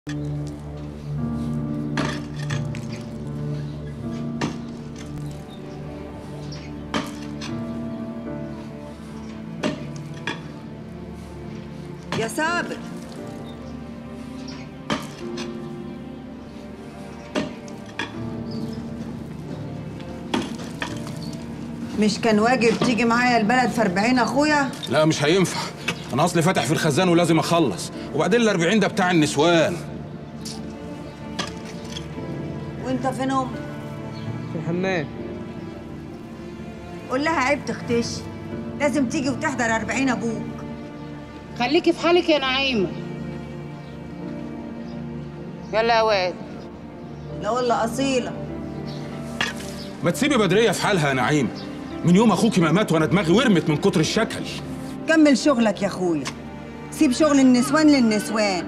يا صابر مش كان واجب تيجي معايا البلد في 40 اخويا لا مش هينفع انا اصلي فاتح في الخزان ولازم اخلص وبعدين ال 40 ده بتاع النسوان وانت فين امك في الحمام قول لها عيب تختشي لازم تيجي وتحضر 40 ابوك خليكي في حالك يا نعيمة يلا يا واد لا والله اصيله ما تسيبي بدريه في حالها يا نعيم من يوم اخوكي ما مات وانا دماغي ورمت من كتر الشكل كمل شغلك يا اخويا سيب شغل النسوان للنسوان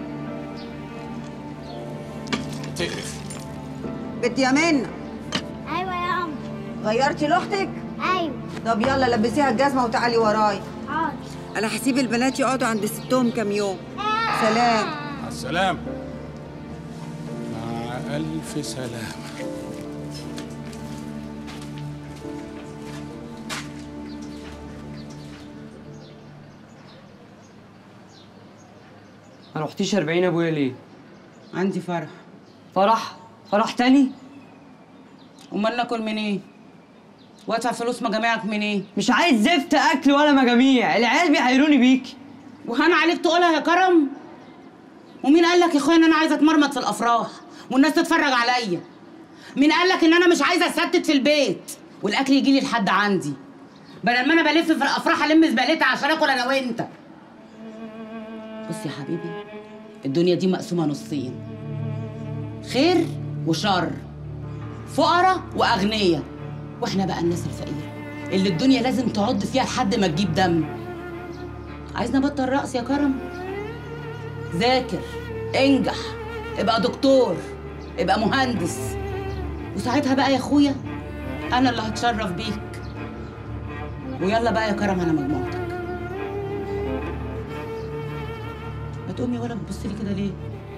تقرف بنت يا منى ايوه يا عم غيرتي لاختك ايوه طب يلا لبسيها الجزمه وتعالي ورايا حاضر انا هسيب البنات يقعدوا عند ستهم كام يوم سلام مع السلامه مع الف سلامه ما رحتيش 40 ابويا ليه؟ عندي فرح فرح فرح تاني امال ناكل منين وادفع فلوس مجاميعك منين مش عايز زفت اكل ولا مجاميع العيال بيعايروني بيكي وهان عليك تقولها يا كرم ومين قال لك يا اخويا ان انا عايزه اتمرمط في الافراح والناس تتفرج عليا مين قال لك ان انا مش عايزه استت في البيت والاكل يجي لي لحد عندي بدل ما انا بلف في الافراح الم زبالتها عشان اكل انا وانت بص يا حبيبي الدنيا دي مقسومه نصين خير وشر فقراء واغنياء واحنا بقى الناس الفقيره اللي الدنيا لازم تعض فيها لحد ما تجيب دم عايزني ابطل رقص يا كرم ذاكر انجح ابقى دكتور ابقى مهندس وساعتها بقى يا اخويا انا اللي هتشرف بيك ويلا بقى يا كرم انا مجموعتك ما تقومي ولا بتبص لي كده ليه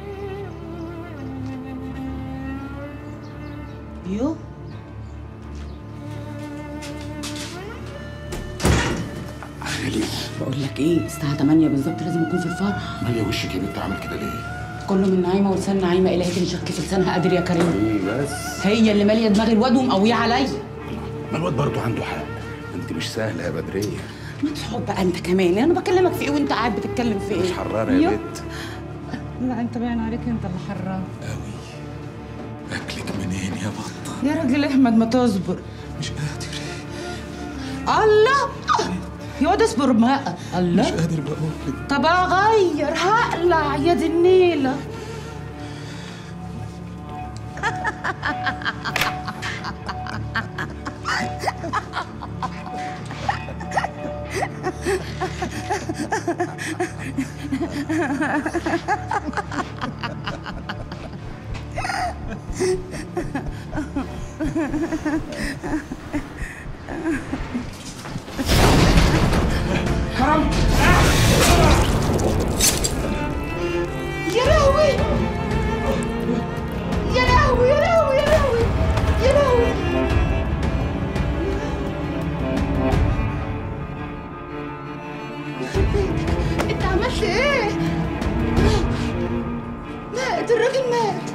يو علي بقول لك ايه الساعه 8 بالظبط لازم اكون في الفرح ماليه وشك يا بنت عامل كده ليه؟ كله من نعيمه ولسان نعيمه الهي تنشك في لسانها قادر يا كريم ايه بس هي اللي ماليه دماغ الواد ومقويه عليا ما الواد برضه عنده حق انت مش سهله يا بدريه ما تحب بقى انت كمان انا بكلمك في ايه وانت قاعد بتتكلم في ايه مش حرانه يا يو. بنت لا انت باين عليك انت اللي حران قوي اكلك منين يا بطه يا راجل احمد ما تصبر مش قادر الله يا واد اصبر بقى الله مش قادر بقول لك طب اغير هقلع يا دي النيله يا لهوي يا لهوي يا لهوي يا لهوي يا لهوي يخرب بيتك انت عملت ايه؟ مات الراجل مات